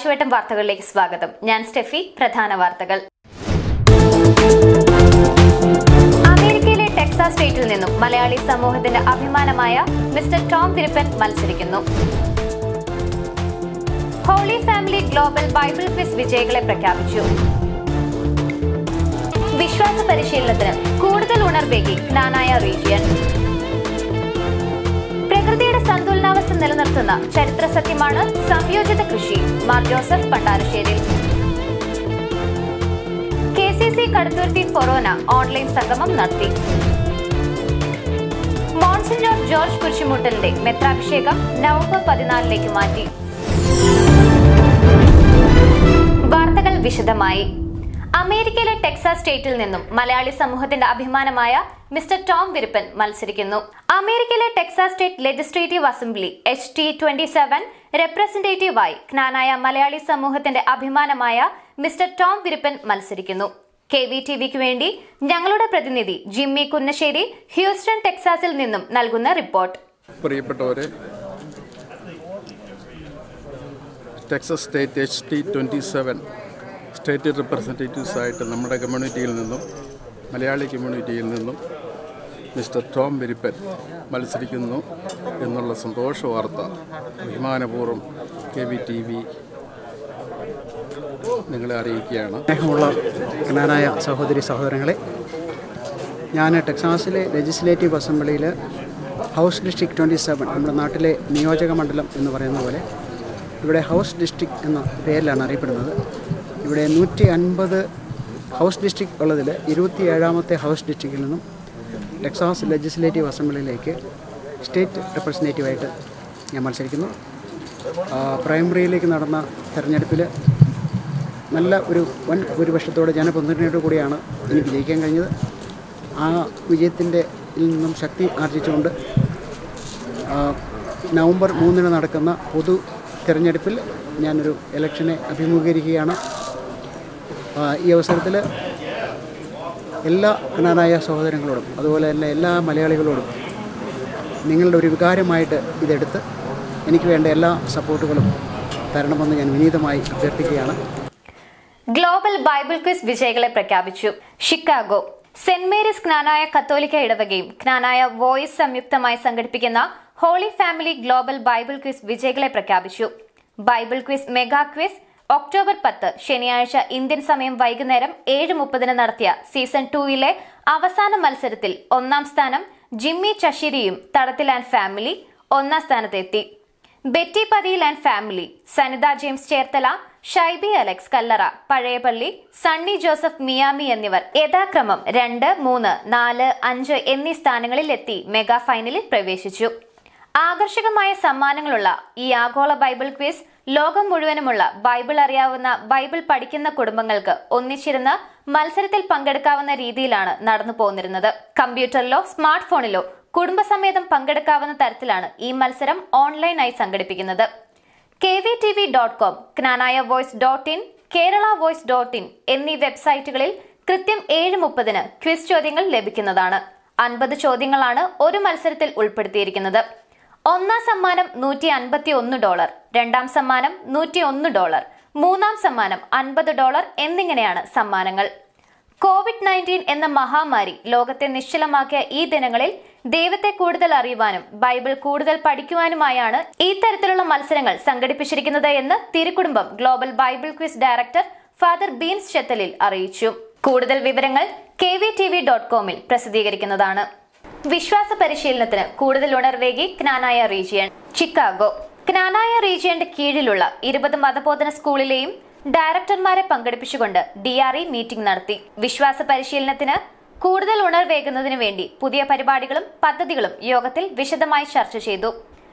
പാച്ചുവേട്ടം വാർത്തകളിലേക്ക് സ്വാഗതം ഞാൻ സ്റ്റെഫി പ്രധാന വാർത്തകൾ അമേരിക്കയിലെ ടെക്സാസ് സ്റ്റേറ്റിൽ നിന്നും മലയാളി സമൂഹത്തിന്റെ അഭിമാനമായ മിസ്റ്റർ ടോം വിരുപ്പൻ മത്സരിക്കുന്നു holy family global Bible quiz വിജയികളെ പ്രഖ്യാപിച്ചു വിശ്വാസ പരിശീലനത്തിന് കൂടുതൽ ഉണർവേകി ജ്ഞാനായ റീജിയൻ പ്രകൃതിയുടെ സന്തുലനാവസ്ഥ നിലനിർത്തുന്ന ചരിത്ര സത്യമാണ് സംയോജിത കൃഷി Mar Joseph Pandarasseril K C C Kaduthuruthy ഫൊറോന ഓൺലൈൻ സംഗമം നടത്തി മോൺസിഞ്ഞോർ ജോർജ് കുരിശുമുട്ടലിന്റെ മെത്രാഭിഷേകം നവംബർ പതിനാലിലേക്ക് മാറ്റി വാർത്തകൾ വിശദമായി അമേരിക്കയിലെ ടെക്സാസ് സ്റ്റേറ്റിൽ നിന്നും മലയാളി സമൂഹത്തിന്റെ അഭിമാനമായ മിസ്റ്റർ ടോം വിരുപ്പൻ മത്സരിക്കുന്നു അമേരിക്കയിലെ Texas state legislative assembly H T twenty seven റെപ്രസെന്റേറ്റീവായി ജ്ഞാനായ മലയാളി സമൂഹത്തിന്റെ അഭിമാനമായ മിസ്റ്റർ ടോം വിരുപ്പൻ മത്സരിക്കുന്നു കെ വി ടി വിക്ക് വേണ്ടി ഞങ്ങളുടെ പ്രതിനിധി ജിമ്മി കുന്നശ്ശേരി ഹ്യൂസ്റ്റൺ ടെക്സാസിൽ നിന്നും നൽകുന്ന റിപ്പോർട്ട് പ്രിയപ്പെട്ടവരെ Texas state H T twenty seven state representatives ആയിട്ട് നമ്മുടെ കമ്മ്യൂണിറ്റിയിൽ നിന്നും മലയാളി കമ്മ്യൂണിറ്റിയിൽ നിന്നും മിസ്റ്റർ ടോം വിരിപ്പൻ മത്സരിക്കുന്നു എന്നുള്ള സന്തോഷ വാർത്ത അഭിമാനപൂർവ്വം കെ വി ടി വി നിങ്ങളെ അറിയിക്കുകയാണ് സ്നേഹമുള്ള ജ്ഞാനായ സഹോദരി സഹോദരങ്ങളെ ഞാൻ ടെക്സാസിലെ ലെജിസ്ലേറ്റീവ് അസംബ്ലിയിൽ ഹൗസ് ഡിസ്ട്രിക്ട് ട്വൻറ്റി സെവൻ നമ്മുടെ നാട്ടിലെ നിയോജക മണ്ഡലം എന്ന് പറയുന്ന പോലെ ഇവിടെ ഹൗസ് ഡിസ്ട്രിക്ട് എന്ന പേരിലാണ് അറിയപ്പെടുന്നത് ഇവിടെ നൂറ്റി അൻപത് ഹൗസ് ഡിസ്ട്രിക്ട് ഉള്ളതിൽ ഇരുപത്തി ഏഴാമത്തെ ഹൗസ് ഡിസ്ട്രിക്റ്റിൽ നിന്നും ടെക്സാസ് ലെജിസ്ലേറ്റീവ് അസംബ്ലിയിലേക്ക് സ്റ്റേറ്റ് റെപ്രസെൻറ്റേറ്റീവായിട്ട് ഞാൻ മത്സരിക്കുന്നു ആ, പ്രൈമറിയിലേക്ക് നടന്ന തെരഞ്ഞെടുപ്പിൽ നല്ല ഒരു വൻ ഭൂരിപക്ഷത്തോടെ ജനപിന്തുണയോടു കൂടിയാണ് എനിക്ക് ജയിക്കാൻ കഴിഞ്ഞത് ആ വിജയത്തിൻ്റെ നിന്നും ശക്തി ആർജിച്ചുകൊണ്ട് ആ, നവംബർ മൂന്നിന് നടക്കുന്ന പൊതു തിരഞ്ഞെടുപ്പിൽ ഞാനൊരു ഇലക്ഷനെ അഭിമുഖീകരിക്കുകയാണ് ആ, ഈ അവസരത്തിൽ എല്ലാ കണ്ണാനായ സഹോദരങ്ങളോടും അതുപോലെ തന്നെ എല്ലാ മലയാളികളോടും നിങ്ങളുടെ ഒരു വികാരമായിട്ട് ഇതെടുത്ത് എനിക്ക് വേണ്ട എല്ലാ സപ്പോർട്ടുകളും തരണമെന്ന് ഞാൻ വിനീതമായി അഭ്യർത്ഥിക്കുകയാണ് ഗ്ലോബൽ ബൈബിൾ ക്വിസ് വിജയികളെ പ്രഖ്യാപിച്ചു ഷിക്കാഗോ സെന്റ് മേരീസ് ജ്ഞാനായ കത്തോലിക്ക ഇടവകയും ജ്ഞാനായ വോയിസ് സംയുക്തമായി സംഘടിപ്പിക്കുന്ന holy family global Bible quiz വിജയികളെ പ്രഖ്യാപിച്ചു bible quiz mega quiz October പത്ത് ശനിയാഴ്ച ഇന്ത്യൻ സമയം വൈകുന്നേരം ഏഴ് മുപ്പതിന് നടത്തിയ സീസൺ ടൂയിലെ അവസാന മത്സരത്തിൽ ഒന്നാം സ്ഥാനം ജിമ്മി ചഷിരിയും തടത്തിൽ ആൻഡ് ഫാമിലി ഒന്നാം സ്ഥാനത്തെത്തി ബെറ്റി പതിയിൽ and family Sanitha James Cherthala Shaibi Alex Kallara Pazhayapally Sunny Joseph Miami എന്നിവർ യഥാക്രമം രണ്ട് മൂന്ന് നാല് അഞ്ച് എന്നീ സ്ഥാനങ്ങളിൽ എത്തി മെഗാ ഫൈനലിൽ പ്രവേശിച്ചു ആകർഷകമായ സമ്മാനങ്ങളുള്ള ഈ ആഗോള ബൈബിൾ ക്വിസ് ലോകം മുഴുവനുമുള്ള ബൈബിൾ അറിയാവുന്ന ബൈബിൾ പഠിക്കുന്ന കുടുംബങ്ങൾക്ക് ഒന്നിച്ചിരുന്ന് മത്സരത്തിൽ പങ്കെടുക്കാവുന്ന രീതിയിലാണ് നടന്നു പോന്നിരുന്നത് കമ്പ്യൂട്ടറിലോ സ്മാർട്ട് ഫോണിലോ കുടുംബസമേതം പങ്കെടുക്കാവുന്ന തരത്തിലാണ് ഈ മത്സരം ഓൺലൈനായി സംഘടിപ്പിക്കുന്നത് K V T V dot com Knanaya voice dot in Kerala voice dot in എന്നീ വെബ്സൈറ്റുകളിൽ കൃത്യം ഏഴ് മുപ്പതിന് ക്വിസ് ചോദ്യങ്ങൾ ലഭിക്കുന്നതാണ് അൻപത് ചോദ്യങ്ങളാണ് ഒരു മത്സരത്തിൽ ഉൾപ്പെടുത്തിയിരിക്കുന്നത് ഒന്നാം സമ്മാനം നൂറ്റി അൻപത്തി ഒന്ന് ഡോളർ രണ്ടാം സമ്മാനം നൂറ്റി ഒന്ന് ഡോളർ മൂന്നാം സമ്മാനം അൻപത് ഡോളർ എന്നിങ്ങനെയാണ് സമ്മാനങ്ങൾ കോവിഡ് നയൻറ്റീൻ എന്ന മഹാമാരി ലോകത്തെ നിശ്ചലമാക്കിയ ഈ ദിനങ്ങളിൽ ദൈവത്തെ കൂടുതൽ അറിയുവാനും ബൈബിൾ കൂടുതൽ പഠിക്കുവാനുമായാണ് ഈ തരത്തിലുള്ള മത്സരങ്ങൾ സംഘടിപ്പിച്ചിരിക്കുന്നത് എന്ന് തിരുക്കുടുംബം global Bible quiz director father Bins Chethalil അറിയിച്ചു കൂടുതൽ വിവരങ്ങൾ K V T V dot കോമിൽ പ്രസിദ്ധീകരിക്കുന്നതാണ് വിശ്വാസ പരിശീലനത്തിന് കൂടുതൽ ഉണർവേകി ജ്ഞാനായ റീജിയൻ ചിക്കാഗോ ജ്ഞാനായ റീജിയന്റെ കീഴിലുള്ള ഇരുപത് മതബോധന സ്കൂളിലെയും ഡയറക്ടർമാരെ പങ്കെടുപ്പിച്ചുകൊണ്ട് ഡി ആർ ഇ മീറ്റിംഗ് നടത്തി വിശ്വാസ പരിശീലനത്തിന് കൂടുതൽ ഉണർവേകുന്നതിന് വേണ്ടി പുതിയ പരിപാടികളും പദ്ധതികളും യോഗത്തിൽ വിശദമായി ചർച്ച ചെയ്തു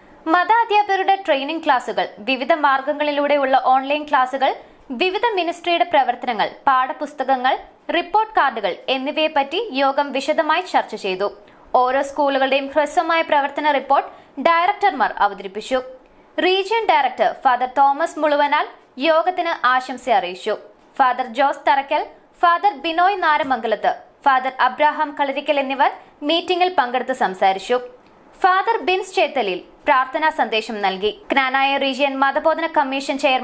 മത അധ്യാപകരുടെ ട്രെയിനിംഗ് ക്ലാസുകൾ വിവിധ മാർഗങ്ങളിലൂടെയുള്ള ഓൺലൈൻ ക്ലാസുകൾ വിവിധ മിനിസ്ട്രിയുടെ പ്രവർത്തനങ്ങൾ പാഠപുസ്തകങ്ങൾ റിപ്പോർട്ട് കാർഡുകൾ എന്നിവയെപ്പറ്റി യോഗം വിശദമായി ചർച്ച ചെയ്തു ഓരോ സ്കൂളുകളുടെയും ഹ്രസ്വമായ പ്രവർത്തന റിപ്പോർട്ട് ഡയറക്ടർമാർ അവതരിപ്പിച്ചു region director father Thomas Muluvanal യോഗത്തിന് ആശംസ അറിയിച്ചു father Jose Tharakkal father Binoy Naramangalath father Abraham Kalarickal എന്നിവർ മീറ്റിംഗിൽ പങ്കെടുത്ത് സംസാരിച്ചു ഫാദർ ബിൻസ് ചേത്തലിൽ പ്രാർത്ഥനാ സന്ദേശം നൽകി ജ്ഞാനായ റീജിയൻ മതബോധന commission chairman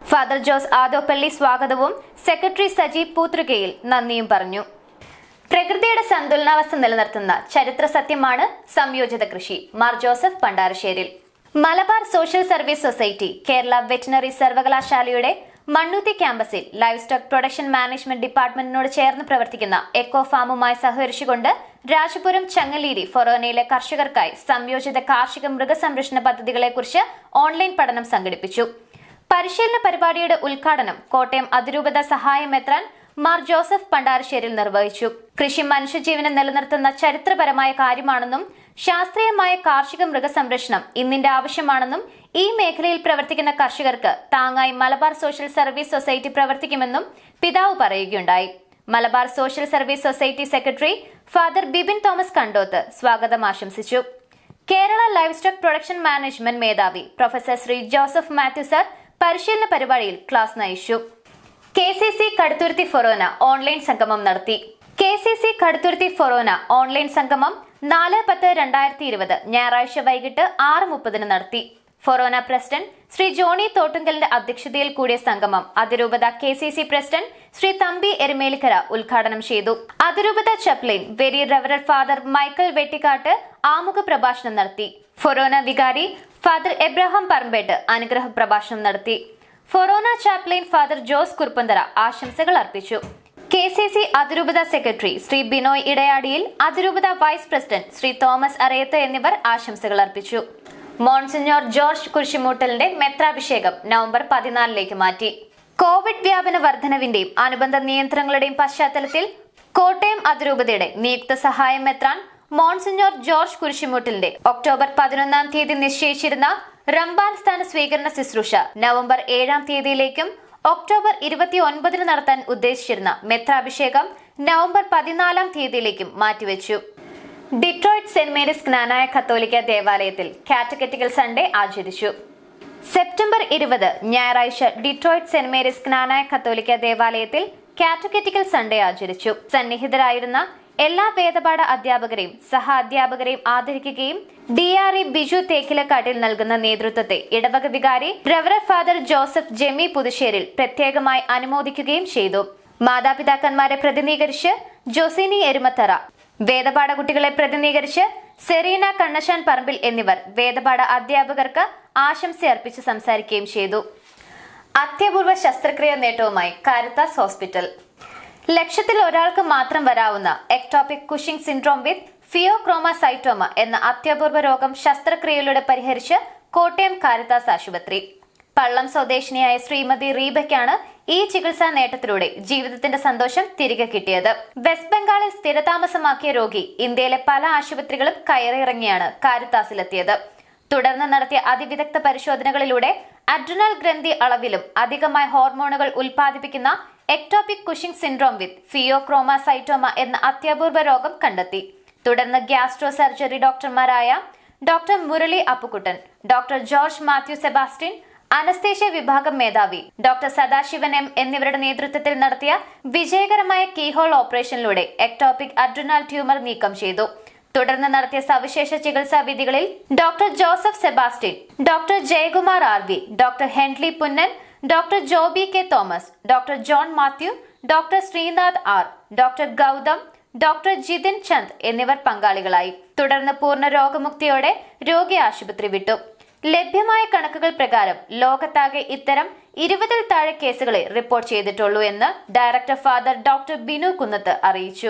father Jose Adoppally സ്വാഗതവും സെക്രട്ടറി സജീവ് പൂത്രുകയിൽ നന്ദിയും പറഞ്ഞു പ്രകൃതിയുടെ സന്തുലനാവസ്ഥ നിലനിർത്തുന്ന ചരിത്ര സത്യമാണ് സംയോജിത കൃഷി Mar Joseph Pandarasseril Malabar social service society Kerala veterinary സർവകലാശാലയുടെ മണ്ണുത്തി ക്യാമ്പസിൽ ലൈവ് സ്റ്റോക്ക് പ്രൊഡക്ഷൻ മാനേജ്മെന്റ് ഡിപ്പാർട്ട്മെന്റിനോട് ചേർന്ന് പ്രവർത്തിക്കുന്ന എക്കോ ഫാമുമായി സഹകരിച്ചുകൊണ്ട് രാജപുരം ചങ്ങലേരി ഫൊറോനയിലെ കർഷകർക്കായി സംയോജിത കാർഷിക മൃഗസംരക്ഷണ പദ്ധതികളെക്കുറിച്ച് ഓൺലൈൻ പഠനം സംഘടിപ്പിച്ചു പരിശീലന പരിപാടിയുടെ ഉദ്ഘാടനം കോട്ടയം അതിരൂപത സഹായമെത്രാൻ മാർ ജോസഫ് പണ്ടാരശ്ശേരിൽ നിർവഹിച്ചു കൃഷി മനുഷ്യജീവനെ നിലനിർത്തുന്ന ചരിത്രപരമായ കാര്യമാണെന്നും ശാസ്ത്രീയമായ കാർഷിക മൃഗസംരക്ഷണം ഇന്നിന്റെ ആവശ്യമാണെന്നും ഈ മേഖലയിൽ പ്രവർത്തിക്കുന്ന കർഷകർക്ക് താങ്ങായി മലബാർ സോഷ്യൽ സർവീസ് സൊസൈറ്റി പ്രവർത്തിക്കുമെന്നും പിതാവ് പറയുകയുണ്ടായി Malabar social service society secretary father Bibin Thomas Kandoth സ്വാഗതം ആശംസിച്ചു Kerala livestock production management മേധാവി professor Shri Joseph Mathew sir പരിശീലന പരിപാടിയിൽ ക്ലാസ് നയിച്ചു കെ സി സി കടുത്തുരുത്തി ഫൊറോന ഓൺലൈൻ സംഗമം നടത്തി കെ സി സി കടുത്തുരുത്തി ഫൊറോന ഓൺലൈൻ സംഗമം നാല് പത്ത് രണ്ടായിരത്തി ഇരുപത് ഞായറാഴ്ച വൈകിട്ട് ആറ് മുപ്പതിന് നടത്തി ഫൊറോന പ്രസിഡന്റ് ശ്രീ ജോണി തോട്ടുങ്കലിന്റെ അധ്യക്ഷതയിൽ കൂടിയ സംഗമം അതിരൂപത K C C president Shri Thampi Erumelikkara ഉദ്ഘാടനം ചെയ്തു അതിരൂപത ചപ്ലിൻ വെരി റെവറൽ ഫാദർ മൈക്കൽ വെട്ടിക്കാട്ട് ആമുഖ പ്രഭാഷണം നടത്തി ഫൊറോന വികാരി ഫാദർ എബ്രഹാം പറമ്പേട്ട് അനുഗ്രഹ പ്രഭാഷണം നടത്തി forane chaplain father Jose Kuruppanthara ആശംസകൾ അർപ്പിച്ചു കെ സി സി അതിരൂപത സെക്രട്ടറി ശ്രീ ബിനോയ് ഇടയാടിയിൽ അതിരൂപത vice president Shri Thomas Arayathu എന്നിവർ ആശംസകൾ അർപ്പിച്ചു മോൺസിഞ്ഞോർ ജോർജ് കുരിശിമൂട്ടലിന്റെ മെത്രാഭിഷേകം നവംബർ പതിനാലിലേക്ക് മാറ്റി കോവിഡ് വ്യാപന വർധനവിന്റെയും അനുബന്ധ നിയന്ത്രണങ്ങളുടെയും പശ്ചാത്തലത്തിൽ കോട്ടയം അതിരൂപതയുടെ നിയുക്ത സഹായം മെത്രാൻ മോൺസിഞ്ഞോർ ജോർജ് കുരിശിമൂട്ടലിന്റെ ഒക്ടോബർ പതിനൊന്നാം തീയതി നിശ്ചയിച്ചിരുന്ന റംബാൻ സ്ഥാന സ്വീകരണ ശുശ്രൂഷ നവംബർ ഏഴാം തീയതിയിലേക്കും ഒക്ടോബർ ഇരുപത്തി ഒൻപതിന് നടത്താൻ ഉദ്ദേശിച്ചിരുന്ന മെത്രാഭിഷേകം നവംബർ പതിനാലാം തീയതിയിലേക്കും മാറ്റിവെച്ചു ഡിട്രോയിറ്റ് സെന്റ് മേരീസ് ജ്ഞാനായ കത്തോലിക്ക ദേവാലയത്തിൽ കാറ്റഗറ്റിക്കൽ സൺഡേ ആചരിച്ചു സെപ്റ്റംബർ ഇരുപത് ഞായറാഴ്ച ഡിട്രോയിറ്റ് സെന്റ് മേരീസ് ജ്ഞാനായ കത്തോലിക്ക ദേവാലയത്തിൽ കാറ്റഗറ്റിക്കൽ സൺഡേ ആചരിച്ചു സന്നിഹിതരായിരുന്ന എല്ലാ വേദപാഠ അധ്യാപകരെയും സഹ അധ്യാപകരെയും ആദരിക്കുകയും D R E Biju Thekkilakkattil നൽകുന്ന നേതൃത്വത്തെ ഇടവക വികാരി റവറ ഫാദർ ജോസഫ് ജെമി പുതുശ്ശേരിൽ പ്രത്യേകമായി അനുമോദിക്കുകയും ചെയ്തു മാതാപിതാക്കന്മാരെ പ്രതിനിധീകരിച്ച് ജോസിനി എരുമത്തറ വേദപാഠ കുട്ടികളെ പ്രതിനിധീകരിച്ച് സെറീന കണ്ണശാൻ പറമ്പിൽ എന്നിവർ വേദപാഠ അധ്യാപകർക്ക് ആശംസ അർപ്പിച്ച് സംസാരിക്കുകയും ചെയ്തു അത്യപൂർവ ശസ്ത്രക്രിയ നേട്ടവുമായി കാരിത്താസ് ഹോസ്പിറ്റൽ ലക്ഷത്തിൽ ഒരാൾക്ക് മാത്രം വരാവുന്ന ectopic Cushing syndrome with pheochromocytoma എന്ന അത്യപൂർവ രോഗം ശസ്ത്രക്രിയയിലൂടെ പരിഹരിച്ച് കോട്ടയം കാരിത്താസ് ആശുപത്രി പള്ളം സ്വദേശിനിയായ ശ്രീമതി റീബയ്ക്കാണ് ഈ ചികിത്സാ നേട്ടത്തിലൂടെ ജീവിതത്തിന്റെ സന്തോഷം തിരികെ കിട്ടിയത് വെസ്റ്റ് ബംഗാളിൽ സ്ഥിരതാമസമാക്കിയ രോഗി ഇന്ത്യയിലെ പല ആശുപത്രികളും കയറിയിറങ്ങിയാണ് കാരിത്താസിലെത്തിയത് തുടർന്ന് നടത്തിയ അതിവിദഗ്ധ പരിശോധനകളിലൂടെ അഡ്രിനൽ ഗ്രന്ഥി അളവിലും അധികമായ ഹോർമോണുകൾ ഉൽപ്പാദിപ്പിക്കുന്ന ectopic Cushing syndrome with pheochromocytoma എന്ന അത്യപൂർവ രോഗം കണ്ടെത്തി തുടർന്ന് ഗ്യാസ്ട്രോ സർജറി ഡോക്ടർമാരായ doctor Murali Appukuttan doctor George Mathew Sebastian anaesthesia വിഭാഗം മേധാവി ഡോക്ടർ സദാശിവൻ എം എന്നിവരുടെ നേതൃത്വത്തിൽ നടത്തിയ വിജയകരമായ കീഹോൾ ഓപ്പറേഷനിലൂടെ എക്ടോപിക് അഡ്രിനാൽ ട്യൂമർ നീക്കം ചെയ്തു തുടർന്ന് നടത്തിയ സവിശേഷ ചികിത്സാ വിധികളിൽ doctor Joseph Sebastian doctor Jayakumar R V doctor Henley Punnan doctor Joby K Thomas doctor John Mathew doctor Sreenath R doctor Gautham doctor Jithin Chand എന്നിവർ പങ്കാളികളായി തുടർന്ന് പൂർണ്ണ രോഗമുക്തിയോടെ രോഗി ആശുപത്രി വിട്ടു ലഭ്യമായ കണക്കുകൾ പ്രകാരം ലോകത്താകെ ഇത്തരം ഇരുപതിൽ താഴെ കേസുകളെ റിപ്പോർട്ട് ചെയ്തിട്ടുള്ളൂ എന്ന് director father doctor Binu Kunnath അറിയിച്ചു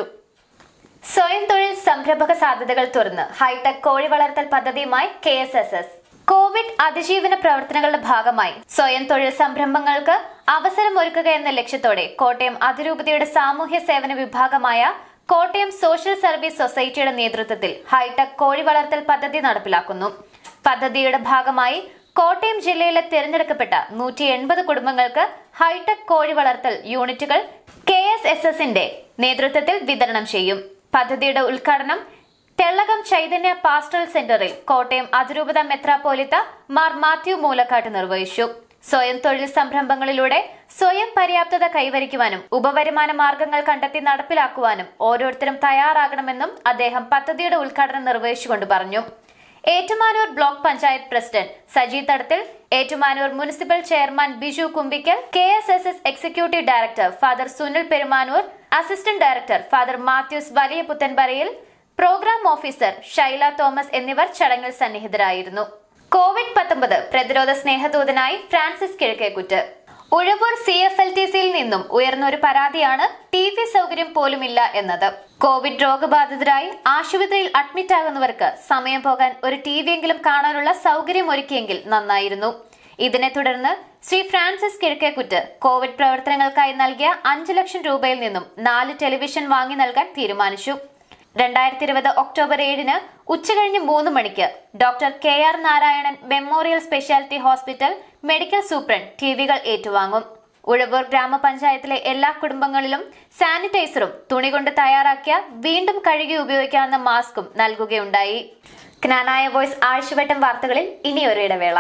സ്വയം തൊഴിൽ സംരംഭക സാധ്യതകൾ തുറന്ന് ഹൈടെക് കോഴി വളർത്തൽ പദ്ധതിയുമായി K S S S covid അതിജീവന പ്രവർത്തനങ്ങളുടെ ഭാഗമായി സ്വയം തൊഴിൽ സംരംഭങ്ങൾക്ക് അവസരമൊരുക്കുക എന്ന ലക്ഷ്യത്തോടെ കോട്ടയം അതിരൂപതയുടെ സാമൂഹ്യ സേവന വിഭാഗമായ കോട്ടയം സോഷ്യൽ സർവീസ് സൊസൈറ്റിയുടെ നേതൃത്വത്തിൽ ഹൈടെക് കോഴി വളർത്തൽ പദ്ധതി നടപ്പിലാക്കുന്നു പദ്ധതിയുടെ ഭാഗമായി കോട്ടയം ജില്ലയിലെ തിരഞ്ഞെടുക്കപ്പെട്ട നൂറ്റി എൺപത് കുടുംബങ്ങൾക്ക് ഹൈടെക് കോഴി വളർത്തൽ യൂണിറ്റുകൾ കെ എസ് എസ് എസിന്റെ നേതൃത്വത്തിൽ വിതരണം ചെയ്യും പദ്ധതിയുടെ ഉദ്ഘാടനം തെള്ളകം ചൈതന്യ പാസ്റ്റൽ സെന്ററിൽ കോട്ടയം അതിരൂപത മെത്രാപ്പോലിത്ത മാർ മാത്യു മൂലക്കാട്ട് നിർവഹിച്ചു സ്വയം തൊഴിൽ സംരംഭങ്ങളിലൂടെ സ്വയം പര്യാപ്തത കൈവരിക്കുവാനും ഉപവരുമാന മാർഗങ്ങൾ കണ്ടെത്തി നടപ്പിലാക്കുവാനും ഓരോരുത്തരും തയ്യാറാകണമെന്നും അദ്ദേഹം പദ്ധതിയുടെ ഉദ്ഘാടനം നിർവഹിച്ചുകൊണ്ട് പറഞ്ഞു Ettumanoor block panchayat president Saji Thadathil Ettumanoor municipal chairman Biju Kumbikkal K S S S executive director father Sunil Perumanoor assistant director father Mathews Valiyaputhenparayil programme officer Shyla Thomas എന്നിവർ ചടങ്ങിൽ സന്നിഹിതരായിരുന്നു കോവിഡ് പത്തൊമ്പത് പ്രതിരോധ സ്നേഹദൂതനായി Francis Kizhakkekuttu Uzhavoor C F L T സിയിൽ നിന്നും ഉയർന്ന ഒരു പരാതിയാണ് ടി വി സൗകര്യം പോലുമില്ല എന്നത് കോവിഡ് രോഗബാധിതരായി ആശുപത്രിയിൽ അഡ്മിറ്റ് ആകുന്നവർക്ക് സമയം പോകാൻ ഒരു ടി വിയെങ്കിലും കാണാനുള്ള സൗകര്യം ഒരുക്കിയെങ്കിൽ നന്നായിരുന്നു ഇതിനെ തുടർന്ന് ശ്രീ ഫ്രാൻസിസ് കിഴക്കേക്കുറ്റ് കോവിഡ് പ്രവർത്തനങ്ങൾക്കായി നൽകിയ അഞ്ചു ലക്ഷം രൂപയിൽ നിന്നും നാല് ടെലിവിഷൻ വാങ്ങി നൽകാൻ തീരുമാനിച്ചു രണ്ടായിരത്തി ഇരുപത് ഒക്ടോബർ ഏഴിന് ഉച്ചകഴിഞ്ഞ് മൂന്ന് മണിക്ക് doctor K R Narayanan memorial speciality hospital medical superintendent T വികൾ ഏറ്റുവാങ്ങും ഉഴവൂർ ഗ്രാമപഞ്ചായത്തിലെ എല്ലാ കുടുംബങ്ങളിലും സാനിറ്റൈസറും തുണി കൊണ്ട് തയ്യാറാക്കിയ വീണ്ടും കഴുകി ഉപയോഗിക്കാവുന്ന മാസ്കും നൽകുകയുണ്ടായി ജ്ഞാനായ വോയ്സ് ആഴ്ചവട്ടം വാർത്തകളിൽ ഇനിയൊരു ഇടവേള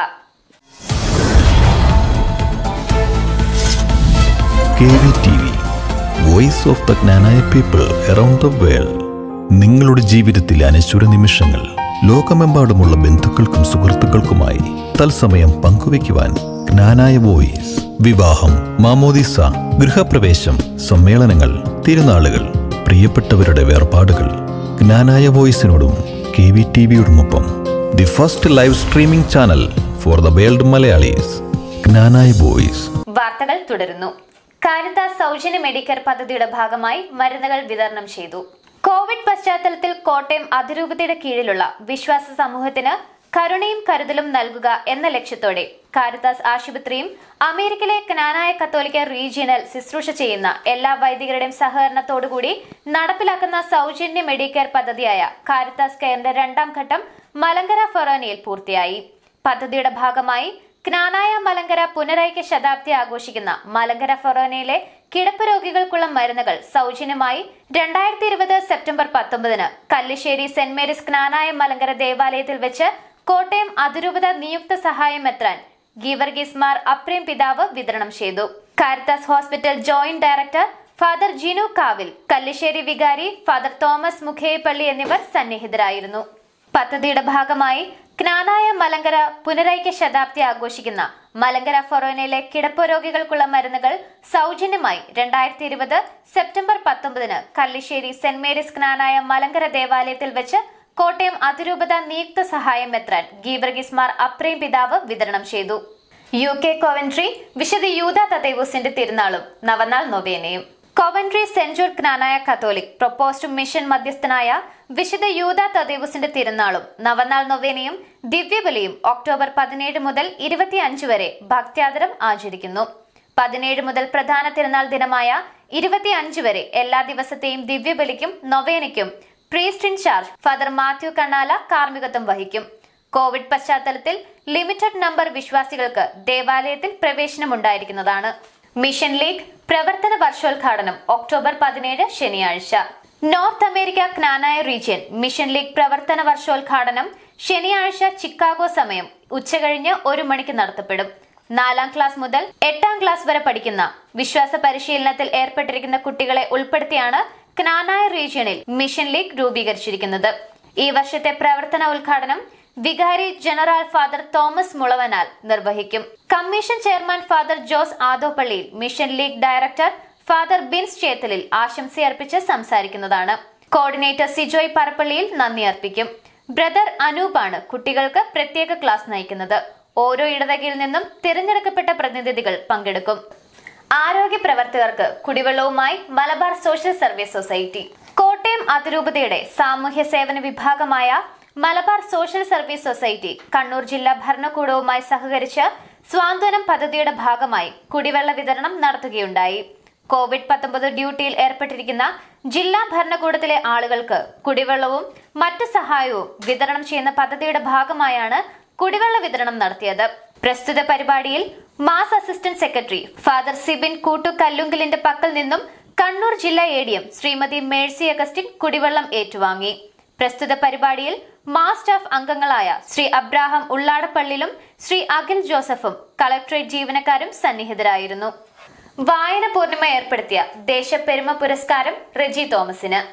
K V T V voice of the Knanaya people around the world നിങ്ങളുടെ ജീവിതത്തിലെ അനശ്വര നിമിഷങ്ങൾ ലോകമെമ്പാടുമുള്ള ബന്ധുക്കൾക്കും സുഹൃത്തുക്കൾക്കുമായി തത്സമയം പങ്കുവയ്ക്കുവാൻ ജ്ഞാനായ വോയിസ് വിവാഹം മാമോദിസ ഗൃഹപ്രവേശം സമ്മേളനങ്ങൾ തിരുനാളുകൾ പ്രിയപ്പെട്ടവരുടെ വേർപാടുകൾ ജ്ഞാനായ വോയിസിനോടും കെ വി ടി വിയോടുമൊപ്പം the first live streaming channel for the world Malayalees Knanaya voice വാർത്തകൾ തുടരുന്നു കാരിതാസ് സൗജന്യ മെഡിക്കൽ പദ്ധതിയുടെ ഭാഗമായി മരുന്നുകൾ വിതരണം ചെയ്തു കോവിഡ് പശ്ചാത്തലത്തിൽ കോട്ടയം അതിരൂപതയുടെ കീഴിലുള്ള വിശ്വാസ സമൂഹത്തിന് കരുണയും കരുതലും നൽകുക എന്ന ലക്ഷ്യത്തോടെ കാരിതാസ് ആശുപത്രിയും അമേരിക്കയിലെ ജ്ഞാനായ കത്തോലിക്ക റീജിയണൽ ശുശ്രൂഷ ചെയ്യുന്ന എല്ലാ വൈദികരുടെയും സഹകരണത്തോടുകൂടി നടപ്പിലാക്കുന്ന സൗജന്യ മെഡിക്കെയർ പദ്ധതിയായ കാരിതാസ് കെയറിന്റെ രണ്ടാം ഘട്ടം മലങ്കര ഫൊറോനയിൽ പൂർത്തിയായി പദ്ധതിയുടെ ഭാഗമായി ജ്ഞാനായ മലങ്കര പുനരൈക്യ ശതാബ്ദി ആഘോഷിക്കുന്ന മലങ്കര ഫൊറോനയിലെ കിടപ്പ് രോഗികൾക്കുള്ള മരുന്നുകൾ സൗജന്യമായി രണ്ടായിരത്തി ഇരുപത് സെപ്റ്റംബർ പത്തൊമ്പതിന് കല്ലിശ്ശേരി സെന്റ് മേരീസ് ജ്ഞാനായ മലങ്കര ദേവാലയത്തിൽ വെച്ച് കോട്ടയം അതിരൂപത നിയുക്ത സഹായം എത്രാൻ ഗീവർഗീസ് മാർ അപ്രേം പിതാവ് വിതരണം ചെയ്തു Caritas hospital joint director father Jinu Kavil Kallissery വികാരി ഫാദർ തോമസ് മുഖേപ്പള്ളി എന്നിവർ സന്നിഹിതരായിരുന്നു പദ്ധതിയുടെ ഭാഗമായി ജ്ഞാനായ മലങ്കര പുനരൈക്യ ശതാബ്ദി ആഘോഷിക്കുന്ന മലങ്കര ഫൊറോനയിലെ കിടപ്പ് രോഗികൾക്കുള്ള മരുന്നുകൾ സൗജന്യമായി രണ്ടായിരത്തി ഇരുപത് സെപ്റ്റംബർ പത്തൊമ്പതിന് കല്ലിശ്ശേരി സെന്റ് മേരീസ് ജ്ഞാനായ മലങ്കര ദേവാലയത്തിൽ വെച്ച് കോട്ടയം അതിരൂപത നിയുക്ത സഹായം എത്രാൻ ഗീവർഗീസ് മാർ അപ്രേം പിതാവ് വിതരണം ചെയ്തു യു കെ കോവൻട്രി വിശുദ്ധ യൂത തദേവൂസിന്റെ തിരുനാളും നവനാൾ നൊവേനയും Coventry saint Jude Knanaya catholic proposed mission മധ്യസ്ഥനായ വിശുദ്ധ യൂത തദേവൂസിന്റെ തിരുനാളും നവനാൾ നൊവേനയും ദിവ്യബലിയും ഒക്ടോബർ പതിനേഴ് മുതൽ ഇരുപത്തിയഞ്ച് വരെ ഭക്ത്യാദരം ആചരിക്കുന്നു പതിനേഴ് മുതൽ പ്രധാന തിരുനാൾ ദിനമായ ഇരുപത്തിയഞ്ച് വരെ എല്ലാ ദിവസത്തെയും ദിവ്യബലിക്കും നൊവേനയ്ക്കും priest in charge father Mathew Kannala കാർമ്മികത്വം വഹിക്കും കോവിഡ് പശ്ചാത്തലത്തിൽ ലിമിറ്റഡ് നമ്പർ വിശ്വാസികൾക്ക് ദേവാലയത്തിൽ പ്രവേശനമുണ്ടായിരിക്കുന്നതാണ് മിഷൻ ലീഗ് പ്രവർത്തന വർഷോദ്ഘാടനം ഒക്ടോബർ പതിനേഴ് ശനിയാഴ്ച North America Knanaya region mission league പ്രവർത്തന വർഷോദ്ഘാടനം ശനിയാഴ്ച ചിക്കാഗോ സമയം ഉച്ചകഴിഞ്ഞ് ഒരു മണിക്ക് നടത്തപ്പെടും നാലാം ക്ലാസ് മുതൽ എട്ടാം ക്ലാസ് വരെ പഠിക്കുന്ന വിശ്വാസ പരിശീലനത്തിൽ ഏർപ്പെട്ടിരിക്കുന്ന കുട്ടികളെ ഉൾപ്പെടുത്തിയാണ് ജ്ഞാനായ റീജിയണിൽ മിഷൻ ലീഗ് രൂപീകരിച്ചിരിക്കുന്നത് ഈ വർഷത്തെ പ്രവർത്തന ഉദ്ഘാടനം വികാരി ജനറൽ ഫാദർ തോമസ് മുളവനാൽ നിർവഹിക്കും കമ്മീഷൻ ചെയർമാൻ ഫാദർ ജോസ് ആദോപ്പള്ളിയിൽ mission league director father Bins Chethalil ആശംസയർപ്പിച്ച് സംസാരിക്കുന്നതാണ് കോർഡിനേറ്റർ സിജോയ് പറപ്പള്ളിയിൽ നന്ദി അർപ്പിക്കും ബ്രദർ അനൂപാണ് കുട്ടികൾക്ക് പ്രത്യേക ക്ലാസ് നയിക്കുന്നത് ഓരോ ഇടവകയിൽ നിന്നും തിരഞ്ഞെടുക്കപ്പെട്ട പ്രതിനിധികൾ പങ്കെടുക്കും ആരോഗ്യ പ്രവർത്തകർക്ക് കുടിവെള്ളവുമായി Malabar social service society Kottayam അതിരൂപതയുടെ സാമൂഹ്യ സേവന വിഭാഗമായ Malabar social service society Kannur ജില്ലാ ഭരണകൂടവുമായി സഹകരിച്ച് സ്വാന്തനം പദ്ധതിയുടെ ഭാഗമായി കുടിവെള്ള വിതരണം നടത്തുകയുണ്ടായി കോവിഡ് പത്തൊമ്പത് ഡ്യൂട്ടിയിൽ ഏർപ്പെട്ടിരിക്കുന്ന ജില്ലാ ഭരണകൂടത്തിലെ ആളുകൾക്ക് കുടിവെള്ളവും മറ്റു സഹായവും വിതരണം ചെയ്യുന്ന പദ്ധതിയുടെ ഭാഗമായാണ് കുടിവെള്ള വിതരണം നടത്തിയത് പ്രസ്തുത പരിപാടിയിൽ MASS assistant secretary father Sibin കൂട്ടു കല്ലുങ്കലിന്റെ പക്കൽ നിന്നും കണ്ണൂർ ജില്ലാ A D M Shrimati Mercy Augustine കുടിവെള്ളം ഏറ്റുവാങ്ങി പ്രസ്തുത പരിപാടിയിൽ മാസ് സ്റ്റാഫ് അംഗങ്ങളായ ശ്രീ അബ്രാഹാം ഉള്ളാടപ്പള്ളിലും ശ്രീ അഖിൽ ജോസഫും കളക്ടറേറ്റ് ജീവനക്കാരും സന്നിഹിതരായിരുന്നു വായന പൂർണിമ ഏർപ്പെടുത്തിയ ദേശപ്പെരുമ പുരസ്കാരം റെജി തോമസിന്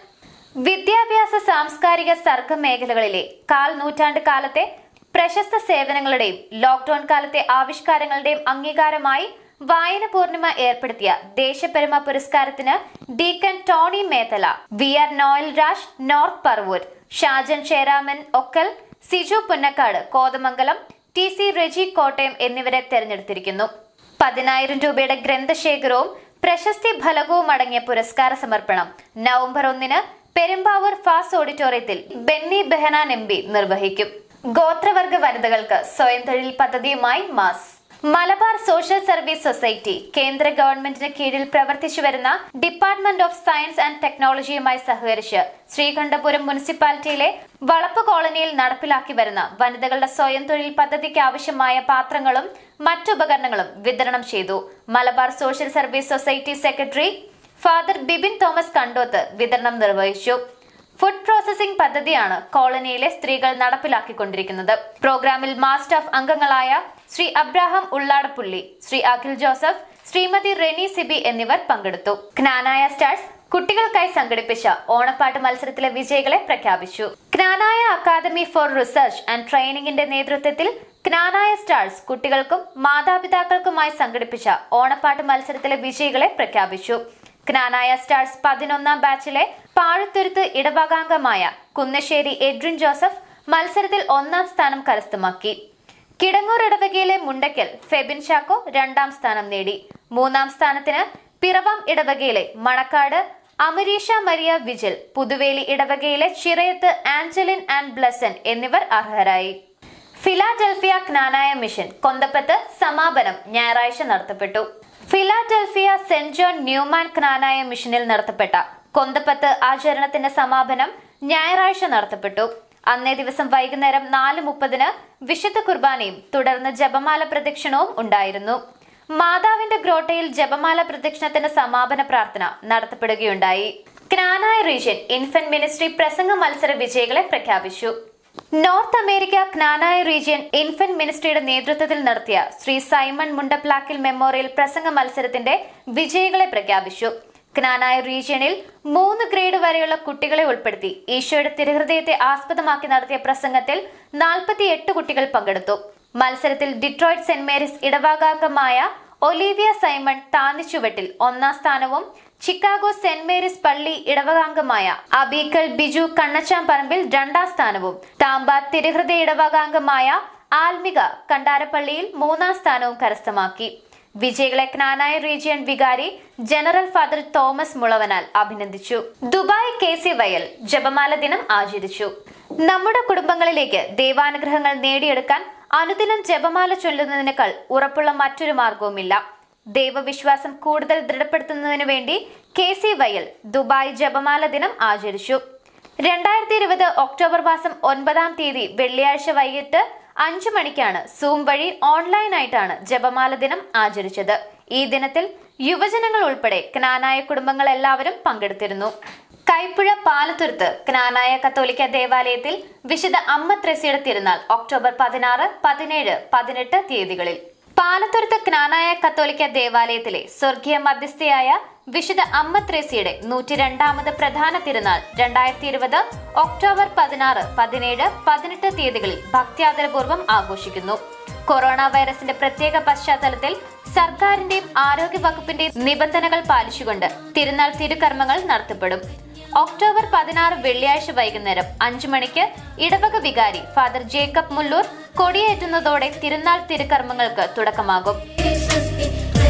വിദ്യാഭ്യാസ സാംസ്കാരിക സർഗ മേഖലകളിലെ കാൽ നൂറ്റാണ്ട് കാലത്തെ പ്രശസ്ത സേവനങ്ങളുടെയും ലോക്ഡൌൺ കാലത്തെ ആവിഷ്കാരങ്ങളുടെയും അംഗീകാരമായി വായന പൂർണിമ ഏർപ്പെടുത്തിയ ദേശപ്പെരുമ പുരസ്കാരത്തിന് deacon Tony Methala V R Noel Raj north Paravur Shajan Cheraman Okkal Siju Punnakkad Kothamangalam T C Reji Kottayam എന്നിവരെ തെരഞ്ഞെടുത്തിരിക്കുന്നു പതിനായിരം രൂപയുടെ ഗ്രന്ഥശേഖരവും പ്രശസ്തി ഫലകവും അടങ്ങിയ പുരസ്കാര സമർപ്പണം നവംബർ ഒന്നിന് പെരുമ്പാവൂർ ഫാസ് ഓഡിറ്റോറിയത്തിൽ ബെന്നി ബെഹനാൻ എം പി നിർവഹിക്കും ഗോത്രവർഗ വനിതകൾക്ക് സ്വയം തൊഴിൽ പദ്ധതിയുമായി MASS Malabar social service society കേന്ദ്ര ഗവൺമെന്റിന് കീഴിൽ പ്രവർത്തിച്ചു വരുന്ന ഡിപ്പാർട്ട്മെന്റ് ഓഫ് സയൻസ് ആൻഡ് ടെക്നോളജിയുമായി സഹകരിച്ച് ശ്രീകണ്ഠപുരം മുനിസിപ്പാലിറ്റിയിലെ വളപ്പ് കോളനിയിൽ നടപ്പിലാക്കി വരുന്ന വനിതകളുടെ സ്വയം തൊഴിൽ പദ്ധതിക്ക് ആവശ്യമായ പാത്രങ്ങളും മറ്റുപകരണങ്ങളും വിതരണം ചെയ്തു Malabar social service society secretary father Bibin Thomas Kandoth വിതരണം നിർവഹിച്ചു ഫുഡ് പ്രോസസിംഗ് പദ്ധതിയാണ് കോളനിയിലെ സ്ത്രീകൾ നടപ്പിലാക്കിക്കൊണ്ടിരിക്കുന്നത് പ്രോഗ്രാമിൽ മാസ്റ്റർ ഓഫ് അംഗങ്ങളായ ശ്രീ അബ്രാഹാം ഉള്ളാടപ്പുള്ളി ശ്രീ അഖിൽ ജോസഫ് ശ്രീമതി റെനി സിബി എന്നിവർ പങ്കെടുത്തു ജ്ഞാനായ സ്റ്റാർസ് കുട്ടികൾക്കായി സംഘടിപ്പിച്ച ഓണപ്പാട്ട് മത്സരത്തിലെ വിജയികളെ പ്രഖ്യാപിച്ചു Knanaya academy for research and ട്രെയിനിങ്ങിന്റെ നേതൃത്വത്തിൽ ജ്ഞാനായ സ്റ്റാർസ് കുട്ടികൾക്കും മാതാപിതാക്കൾക്കുമായി സംഘടിപ്പിച്ച ഓണപ്പാട്ട് മത്സരത്തിലെ വിജയികളെ പ്രഖ്യാപിച്ചു ജ്ഞാനായ സ്റ്റാർസ് പതിനൊന്നാം ബാച്ചിലെ പാഴത്തുരുത്ത് ഇടവകാംഗമായ കുന്നശ്ശേരി എഡ്രിൻ ജോസഫ് മത്സരത്തിൽ ഒന്നാം സ്ഥാനം കരസ്ഥമാക്കി കിടങ്ങൂർ ഇടവകയിലെ മുണ്ടയ്ക്കൽ ഫെബിൻ ചാക്കോ രണ്ടാം സ്ഥാനം നേടി മൂന്നാം സ്ഥാനത്തിന് പിറവം ഇടവകയിലെ മണക്കാട് അമരീഷ മരിയ വിജിൽ പുതുവേലി ഇടവകയിലെ ചിറയത്ത് ആഞ്ചലിൻ ആൻഡ് ബ്ലസൻ എന്നിവർ അർഹരായി ഫിലാഡൽഫിയ ജ്ഞാനായ മിഷൻ കൊന്തപ്പത്ത് സമാപനം ഞായറാഴ്ച നടത്തപ്പെട്ടു Philadelphia saint John Newman Knanaya മിഷനിൽ നടത്തപ്പെട്ട കൊന്തപ്പത്ത് ആചരണത്തിന്റെ സമാപനം ഞായറാഴ്ച നടത്തപ്പെട്ടു അന്നേ ദിവസം വൈകുന്നേരം നാല് മുപ്പതിന് വിശുദ്ധ കുർബാനയും തുടർന്ന് ജപമാല പ്രദക്ഷിണവും ഉണ്ടായിരുന്നു മാതാവിന്റെ ഗ്രോട്ടയിൽ ജപമാല പ്രദക്ഷിണത്തിന്റെ സമാപന പ്രാർത്ഥന നടത്തപ്പെടുകയുണ്ടായി ജ്ഞാനായ റീജിയൻ ഇൻഫന്റ് മിനിസ്ട്രി പ്രസംഗ മത്സര വിജയികളെ പ്രഖ്യാപിച്ചു north America Knanaya region infant മിനിസ്ട്രിയുടെ നേതൃത്വത്തിൽ നടത്തിയ ശ്രീ സൈമൺ മുണ്ടപ്ലാക്കിൽ മെമ്മോറിയൽ പ്രസംഗ മത്സരത്തിന്റെ വിജയികളെ പ്രഖ്യാപിച്ചു ജ്ഞാനായ റീജിയനിൽ മൂന്ന് ഗ്രേഡ് വരെയുള്ള കുട്ടികളെ ഉൾപ്പെടുത്തി ഈശോയുടെ തിരുഹൃദയത്തെ ആസ്പദമാക്കി നടത്തിയ പ്രസംഗത്തിൽ നാൽപ്പത്തി എട്ട് കുട്ടികൾ പങ്കെടുത്തു മത്സരത്തിൽ ഡിട്രോയിറ്റ് സെന്റ് മേരീസ് ഇടവകാംഗമായ ഒലീവിയ സൈമൺ താന്നിച്ചുവെട്ടിൽ ഒന്നാം സ്ഥാനവും ചിക്കാഗോ സെന്റ് മേരീസ് പള്ളി ഇടവകാംഗമായ അബീക്കൽ ബിജു കണ്ണച്ചാം പറമ്പിൽ രണ്ടാം സ്ഥാനവും താമ്പ തിരുഹൃദയ ഇടവകാംഗമായ ആൽമിക കണ്ടാരപ്പള്ളിയിൽ മൂന്നാം സ്ഥാനവും കരസ്ഥമാക്കി വിജയികളെ ജ്ഞാനായ റീജിയൻ വികാരി ജനറൽ ഫാദർ തോമസ് മുളവനാൽ അഭിനന്ദിച്ചു ദുബായ് കെ സി വയൽ ജപമാല ദിനം ആചരിച്ചു നമ്മുടെ കുടുംബങ്ങളിലേക്ക് ദൈവാനുഗ്രഹങ്ങൾ നേടിയെടുക്കാൻ അനുദിനം ജപമാല ചൊല്ലുന്നതിനേക്കാൾ ഉറപ്പുള്ള മറ്റൊരു മാർഗവുമില്ല ദൈവവിശ്വാസം കൂടുതൽ ദൃഢപ്പെടുത്തുന്നതിനു വേണ്ടി കെ സി വയൽ ദുബായ് ജപമാല ദിനം ആചരിച്ചു രണ്ടായിരത്തി ഇരുപത് ഒക്ടോബർ മാസം ഒൻപതാം തീയതി വെള്ളിയാഴ്ച വൈകിട്ട് അഞ്ചു മണിക്കാണ് സൂം വഴി ഓൺലൈനായിട്ടാണ് ജപമാല ദിനം ആചരിച്ചത് ഈ ദിനത്തിൽ യുവജനങ്ങൾ ഉൾപ്പെടെ ജ്ഞാനായ കുടുംബങ്ങൾ എല്ലാവരും പങ്കെടുത്തിരുന്നു കൈപ്പുഴ പാലത്തുരുത്ത് ജ്ഞാനായ കത്തോലിക്ക ദേവാലയത്തിൽ വിശുദ്ധ അമ്മ ത്രേസ്യയുടെ തിരുനാൾ ഒക്ടോബർ പതിനാറ് പതിനേഴ് പതിനെട്ട് തീയതികളിൽ പാലത്തുരുത്ത് ജ്ഞാനായ കത്തോലിക്ക ദേവാലയത്തിലെ സ്വർഗീയ മധ്യസ്ഥയായ വിശുദ്ധ അമ്മ ത്രേസ്യയുടെ നൂറ്റി രണ്ടാമത് പ്രധാന തിരുനാൾ രണ്ടായിരത്തി ഇരുപത് ഒക്ടോബർ പതിനാറ് പതിനേഴ് പതിനെട്ട് തീയതികളിൽ ഭക്ത്യാദരപൂർവ്വം ആഘോഷിക്കുന്നു കൊറോണ വൈറസിന്റെ പ്രത്യേക പശ്ചാത്തലത്തിൽ സർക്കാരിന്റെയും ആരോഗ്യ വകുപ്പിന്റെയും നിബന്ധനകൾ പാലിച്ചുകൊണ്ട് തിരുനാൾ തിരുകർമ്മങ്ങൾ നടത്തപ്പെടും ഒക്ടോബർ പതിനാറ് വെള്ളിയാഴ്ച വൈകുന്നേരം അഞ്ചു മണിക്ക് ഇടവക വികാരി ഫാദർ ജേക്കബ് മുല്ലൂർ കൊടിയേറ്റുന്നതോടെ തിരുനാൾ തിരുകർമ്മങ്ങൾക്ക് തുടക്കമാകും स्वस्ति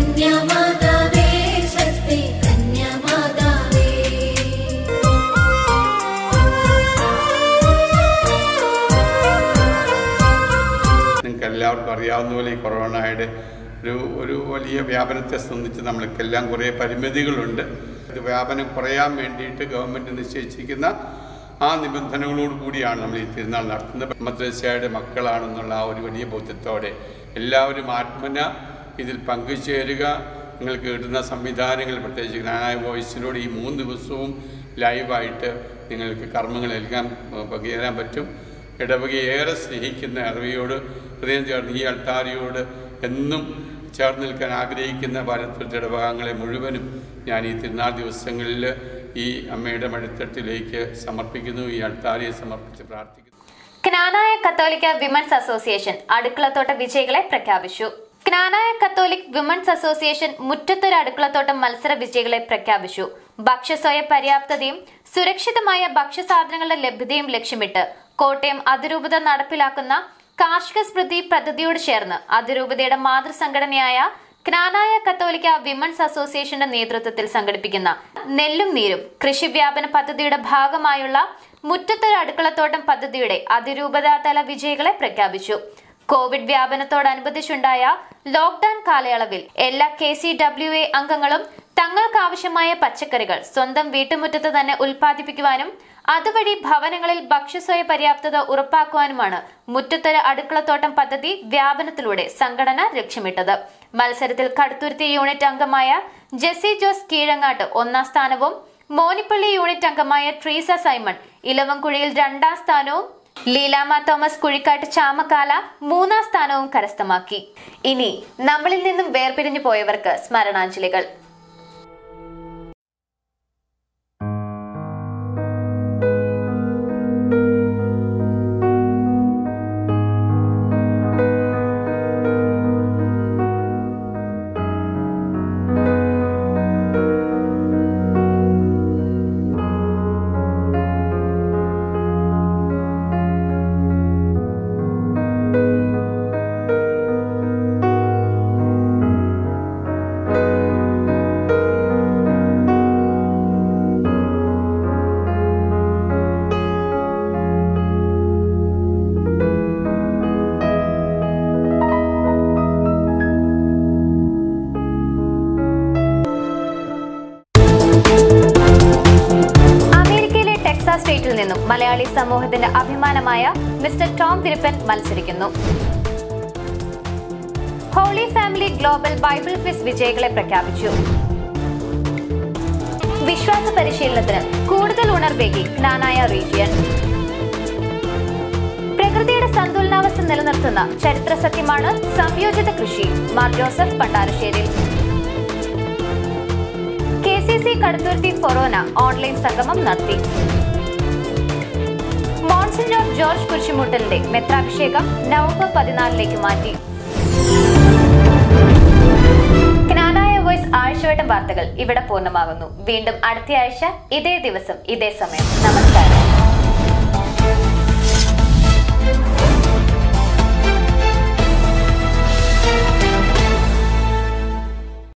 कन्यामातावे स्वस्ति कन्यामातावे നിങ്ങൾക്ക് എല്ലാവർക്കും അറിയാവുന്ന പോലെ ഈ കൊറോണയുടെ ഒരു ഒരു വലിയ വ്യാപനത്തെ സംബന്ധിച്ച് നമ്മൾക്കെല്ലാം കുറേ പരിമിതികളുണ്ട് ഇത് വ്യാപനം കുറയാൻ വേണ്ടിയിട്ട് ഗവൺമെൻറ് നിശ്ചയിച്ചിരിക്കുന്ന ആ നിബന്ധനകളോട് കൂടിയാണ് നമ്മൾ ഈ തിരുനാൾ നടത്തുന്നത് മദ്രസയുടെ മക്കളാണെന്നുള്ള ആ ഒരു വലിയ ബോധ്യത്തോടെ എല്ലാവരും ആത്മന ഇതിൽ പങ്കുചേരുക നിങ്ങൾക്ക് കിട്ടുന്ന സംവിധാനങ്ങൾ പ്രത്യേകിച്ച് ജ്ഞാനായ വോയിസിലൂടെ ഈ മൂന്ന് ദിവസവും ലൈവായിട്ട് നിങ്ങൾക്ക് കർമ്മങ്ങളെല്ലാം ഏഹ്, പങ്കുചേരാൻ പറ്റും ഇടവകയെ ഏറെ സ്നേഹിക്കുന്ന അറിവയോട് ഹൃദയം ചേർന്ന് ഈ അൾത്താരിയോട് എന്നും ചേർന്ന് നിൽക്കാൻ ആഗ്രഹിക്കുന്ന ഭാരതത്തിൻ്റെ ഇടവകങ്ങളെ മുഴുവനും ഞാൻ ഈ തിരുനാൾ ദിവസങ്ങളിൽ ഈ അമ്മയുടെ മടിത്തട്ടിലേക്ക് സമർപ്പിക്കുന്നു ഈ അൾത്താരിയെ സമർപ്പിച്ച് പ്രാർത്ഥിക്കുന്നു ക്നാനായ കത്തോലിക്ക വിമൻസ് അസോസിയേഷൻ അടുക്കളത്തോട്ട വിജയികളെ പ്രഖ്യാപിച്ചു ക്നാനായ കത്തോലിക് വിമൻസ് അസോസിയേഷൻ മുറ്റത്തൊരു അടുക്കളത്തോട്ടം മത്സര വിജയികളെ പ്രഖ്യാപിച്ചു ഭക്ഷ്യസ്വയ പര്യാപ്തതയും സുരക്ഷിതമായ ഭക്ഷ്യസാധനങ്ങളുടെ ലഭ്യതയും ലക്ഷ്യമിട്ട് കോട്ടയം അതിരൂപത നടപ്പിലാക്കുന്ന കാർഷിക സ്മൃതി പദ്ധതിയോട് ചേർന്ന് അതിരൂപതയുടെ മാതൃസംഘടനയായ ക്നാനായ കത്തോലിക്ക വിമൻസ് അസോസിയേഷന്റെ നേതൃത്വത്തിൽ സംഘടിപ്പിക്കുന്ന നെല്ലും നീരും കൃഷി വ്യാപന പദ്ധതിയുടെ ഭാഗമായുള്ള മുറ്റത്തൊരു അടുക്കളത്തോട്ടം പദ്ധതിയുടെ അതിരൂപതാതല വിജയികളെ പ്രഖ്യാപിച്ചു കോവിഡ് വ്യാപനത്തോടനുബന്ധിച്ചുണ്ടായ ലോക്ഡൌൺ കാലയളവിൽ എല്ലാ കെ സി ഡബ്ല്യു എ അംഗങ്ങളും തങ്ങൾക്കാവശ്യമായ പച്ചക്കറികൾ സ്വന്തം വീട്ടുമുറ്റത്ത് തന്നെ ഉൽപ്പാദിപ്പിക്കുവാനും അതുവഴി ഭവനങ്ങളിൽ ഭക്ഷ്യസ്വയ പര്യാപ്തത ഉറപ്പാക്കുവാനുമാണ് മുറ്റത്തൊര അടുക്കളത്തോട്ടം പദ്ധതി വ്യാപനത്തിലൂടെ സംഘടന ലക്ഷ്യമിട്ടത് മത്സരത്തിൽ കടുത്തുരുത്തി യൂണിറ്റ് അംഗമായ ജെസ്സി ജോസ് കീഴങ്ങാട്ട് ഒന്നാം സ്ഥാനവും മോനിപ്പള്ളി യൂണിറ്റ് അംഗമായ ട്രീസ സൈമൺ ഇലവൻകുഴിയിൽ രണ്ടാം സ്ഥാനവും ലീലാമ തോമസ് കുഴിക്കാട്ട് ചാമക്കാല മൂന്നാം സ്ഥാനവും കരസ്ഥമാക്കി ഇനി നമ്മളിൽ നിന്നും വേർപിരിഞ്ഞു പോയവർക്ക് സ്മരണാഞ്ജലികൾ അമേരിക്കയിലെ ടെക്സാസ് സ്റ്റേറ്റിൽ നിന്നും മലയാളി സമൂഹത്തിന്റെ അഭിമാനമായ മിസ്റ്റർ ടോം വിരുപ്പൻ മത്സരിക്കുന്നു holy family global Bible quiz വിജയികളെ പ്രഖ്യാപിച്ചു വിശ്വാസ പരിശീലനത്തിന് കൂടുതൽ ഉണർവേകി ജ്ഞാനായ റീജിയൻ പ്രകൃതിയുടെ സന്തുലനാവസ്ഥ നിലനിർത്തുന്ന ചരിത്ര സത്യമാണ് സംയോജിത കൃഷി Mar Joseph Pandarasseril K C C Kaduthuruthy ഫൊറോന ഓൺലൈൻ സംഗമം നടത്തി മോൺസിഞ്ഞോർ ജോർജ് കുരിശുമുട്ടലിന്റെ മെത്രാഭിഷേകം നവംബർ പതിനാലിലേക്ക് മാറ്റി ജ്ഞാനായ വോയിസ് ആഴ്ചവട്ടം വാർത്തകൾ ഇവിടെ പൂർണ്ണമാകുന്നു വീണ്ടും അടുത്ത ആഴ്ച ഇതേ ദിവസം ഇതേ സമയം നമസ്കാരം